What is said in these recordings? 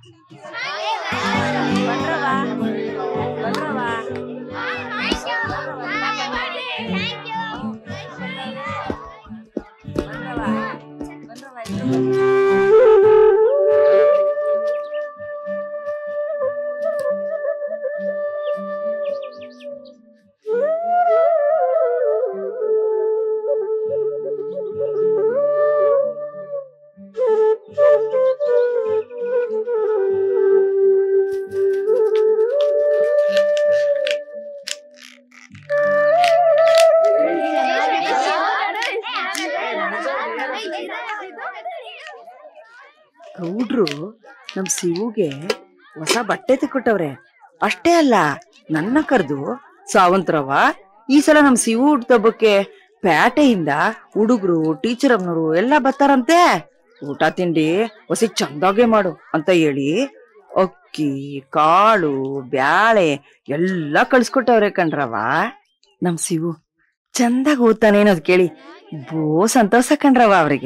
ಗೌಡ್ರು ನಮ್ ಶಿವುಗೆ ಹೊಸ ಬಟ್ಟೆ ತೆಕ್ಕೊಟ್ಟವ್ರೆ ಅಷ್ಟೇ ಅಲ್ಲ ನನ್ನ ಕರೆದು ಸಾವಂತ್ರವ ಈ ಸಲ ನಮ್ ಶಿವು ಹುಟ್ಟುಹಬ್ಬಕ್ಕೆ ಪೇಟೆಯಿಂದ ಹುಡುಗರು ಟೀಚರ್ ಅಮ್ನವರು ಎಲ್ಲ ಬರ್ತಾರಂತೆ ಊಟ ತಿಂಡಿ ಹೊಸಿ ಚಂದಾಗೆ ಮಾಡು ಅಂತ ಹೇಳಿ ಅಕ್ಕಿ ಕಾಳು ಬ್ಯಾಳೆ ಎಲ್ಲ ಕಳ್ಸ್ಕೊಟ್ಟವ್ರೆ ಕಣ್ರವ ನಮ್ ಶಿವು ಚಂದಾಗ್ ಓದ್ತಾನೆ ಅನ್ನೋದ್ ಕೇಳಿ ಬೋ ಸಂತೋಷ ಕಣ್ರವ ಅವ್ರಿಗೆ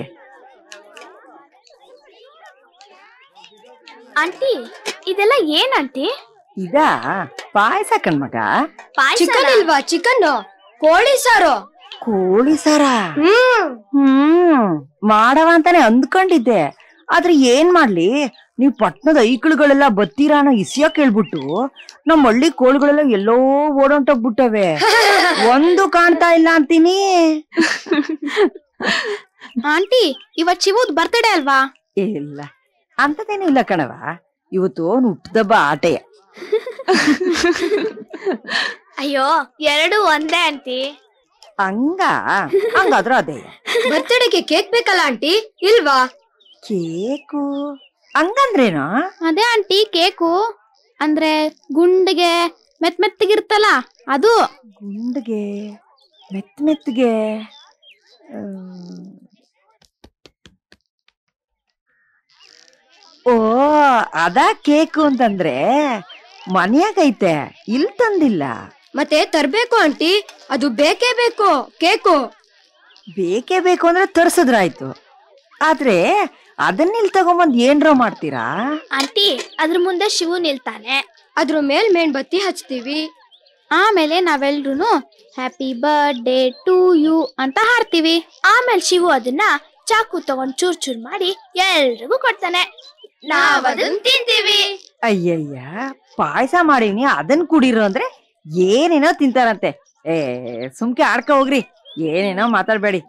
ಆಂಟಿ ಇದೆಲ್ಲ ಏನ್ ಆಂಟಿ ಇದಾ ಪಾಯಸ ಕಣ್ಮಗ ಚಿಕನ್ ಇಲ್ವಾ ಚಿಕನ್ ಕೋಳಿ ಸಾರು ಕೋಳಿ ಸಾರ ಹ್ಮ್ ಹ್ಮ್ ಮಾಡವ ಅಂತಾನೆ ಅಂದ್ಕೊಂಡಿದ್ದೆ ಆದ್ರೆ ಏನ್ ಮಾಡ್ಲಿ ನೀವ್ ಪಟ್ನದ ಐಕ್ಳುಗಳೆಲ್ಲ ಬತ್ತೀರಾ ಅನ್ನೋ ಇಸಿಯ ಕೇಳ್ಬಿಟ್ಟು ನಮ್ ಹಳ್ಳಿ ಕೋಳಿಗಳೆಲ್ಲ ಎಲ್ಲೋ ಓಡೊಂಟೋಗ್ಬಿಟ್ಟವೆ ಒಂದು ಕಾಣ್ತಾ ಇಲ್ಲ ಅಂತೀನಿ ಆಂಟಿ ಇವತ್ ಶಿವದ್ ಬರ್ತಡೇ ಅಲ್ವಾ ಇಲ್ಲ ಅಂತದೇನು ಇಲ್ಲ ಕಣವ ಇವತ್ತು ಅವ್ನ್ ಹುಟ್ಟದಬ್ಬ ಆಟೆಯ ಅಯ್ಯೋ ಎರಡು ಒಂದೇ ಆಂಟಿ ಹಂಗ ಹಂಗಾದ್ರ ಅದೇ ಬರ್ತಡೆಗೆ ಕೇಕ್ ಬೇಕಲ್ಲ ಆಂಟಿ ಇಲ್ವಾ ಕೇಕು ಹಂಗಂದ್ರೇನು ಅದೇ ಆಂಟಿ ಕೇಕು ಅಂದ್ರೆ ಗುಂಡಿಗೆ ಮೆತ್ ಮೆತ್ತಗಿರ್ತಲ್ಲ ಅದು ಗುಂಡ್ಗೆ ಮೆತ್ ಮೆತ್ಗೆ ಹ್ಮ್. ಓ ಅದ ಕೇಕು ಅಂತಂದ್ರೆ ಮನ್ಯಾಗೈತೆ ಇಲ್ ತಂದಿಲ್ಲ ಮತ್ತೆ ತರ್ಬೇಕು ಆಂಟಿ ಅದು ಬೇಕೇ ಬೇಕು ಕೇಕು ಬೇಕೇ ಬೇಕು ಅಂದ್ರೆ ತರ್ಸದ್ರಾಯ್ತು ಆದ್ರೆ ಅದನ್ನಿಲ್ ತಗೊಂಬಂದ್ ಏನ್ರೋ ಮಾಡ್ತೀರಾ ಆಂಟಿ ಅದ್ರ ಮುಂದೆ ಶಿವು ನಿಲ್ತಾನೆ ಅದ್ರ ಮೇಲ್ ಮೇಣಬತ್ತಿ ಹಚ್ತೀವಿ ಆಮೇಲೆ ನಾವೆಲ್ರು ಹ್ಯಾಪಿ ಬರ್ಡೇ ಟು ಯು ಅಂತ ಹಾಡ್ತೀವಿ ಆಮೇಲೆ ಶಿವು ಅದನ್ನ ಚಾಕು ತಗೊಂಡ್ ಚೂರ್ ಚೂರ್ ಮಾಡಿ ಎಲ್ರಿಗೂ ಕೊಡ್ತಾನೆ ನಾವ್ ಅದನ್ನ ತಿಂತೀವಿ ಅಯ್ಯಯ್ಯ ಪಾಯಸ ಮಾಡೀನಿ ಅದನ್ ಕುಡೀರು ಅಂದ್ರೆ ಏನೇನೋ ತಿಂತಾರಂತೆ ಏ ಸುಮ್ಕೆ ಆಡ್ಕ ಹೋಗ್ರಿ ಏನೇನೋ ಮಾತಾಡ್ಬೇಡಿ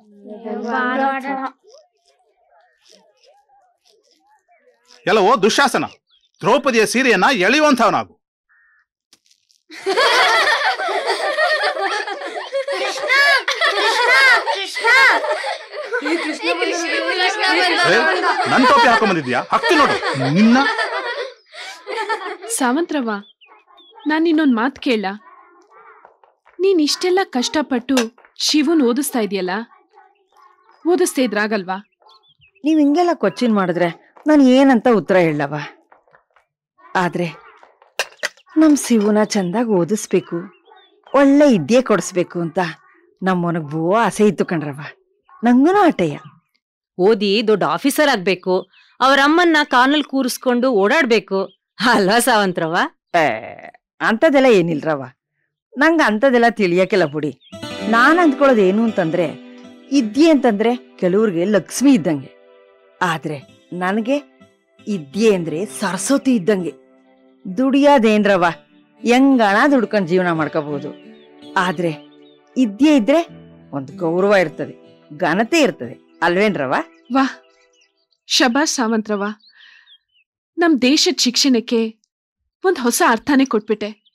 ಎಲ್ಲವೋ ದುಶಾಸನ ದ್ರೌಪದಿಯ ಸೀರೆಯನ್ನ ಎಳೆಯುವಂಥವ್ ನಾವು ನನ್ ಟೋಪಿ ಹಾಕೊಂಬಂದಿದ್ಯಾ ಹಕ್ತಿ ನೋಡು ನಿನ್ನ ಸಾವಂತ್ರವ್ವ ನಾನು ಇನ್ನೊಂದು ಮಾತು ಕೇಳ ನೀನ್ ಇಷ್ಟೆಲ್ಲ ಕಷ್ಟಪಟ್ಟು ಶಿವನ್ ಓದಿಸ್ತಾ ಇದೆಯಲ್ಲ ಓದಿಸ್ತಾ ಇದ್ರಾಗಲ್ವಾ ನೀವ್ ಹಿಂಗೆಲ್ಲ ಕೊಚ್ಚಿನ್ ಮಾಡಿದ್ರೆ ನಾನು ಏನಂತ ಉತ್ತರ ಹೇಳವ ಆದ್ರೆ ನಮ್ ಶಿವನ ಚಂದಾಗ್ ಓದಿಸ್ಬೇಕು ಒಳ್ಳೆ ಇದ್ಯೆ ಕೊಡಿಸ್ಬೇಕು ಅಂತ ನಮ್ಮೊನಗ್ ಬೋ ಆಸೆ ಇತ್ತು ಕಣ್ರವ ನಂಗೂನು ಆಟೆಯ ಓದಿ ದೊಡ್ಡ ಆಫೀಸರ್ ಆಗ್ಬೇಕು ಅವ್ರ ಅಮ್ಮನ್ನ ಕಾನಲ್ಲಿ ಕೂರಿಸ್ಕೊಂಡು ಓಡಾಡ್ಬೇಕು ಅಲ್ವಾ ಸಾವಂತ್ರವ್ವ ಏ, ಅಂಥದ್ದೆಲ್ಲ ಏನಿಲ್ರವ ನಂಗ ಅಂಥದ್ದೆಲ್ಲ ತಿಳಿಯಕ್ಕೆಲ್ಲ ಬಿಡಿ ನಾನ್ ಅಂದ್ಕೊಳ್ಳೋದು ಏನು ಅಂತಂದ್ರೆ ಇದ್ಯೆ ಅಂತಂದ್ರೆ ಕೆಲವ್ರಿಗೆ ಲಕ್ಷ್ಮಿ ಇದ್ದಂಗೆ ಆದ್ರೆ ನನಗೆ ಇದ್ಯೆ ಅಂದ್ರೆ ಸರಸ್ವತಿ ಇದ್ದಂಗೆ ದುಡಿಯೋದೇನ್ರವ ಹೆಂಗಣ ದುಡ್ಕೊಂಡ್ ಜೀವನ ಮಾಡ್ಕೋಬಹುದು ಆದ್ರೆ ಇದ್ಯೆ ಇದ್ರೆ ಒಂದು ಗೌರವ ಇರ್ತದೆ ಘನತೆ ಇರ್ತದೆ ಅಲ್ವೇನ್ರವ ವಾ ಶಬಾಷ್ ಸಾವಂತ್ರವ್ವ ನಮ್ ದೇಶದ ಶಿಕ್ಷಣಕ್ಕೆ ಒಂದ್ ಹೊಸ ಅರ್ಥನೇ ಕೊಟ್ಬಿಟ್ಟೆ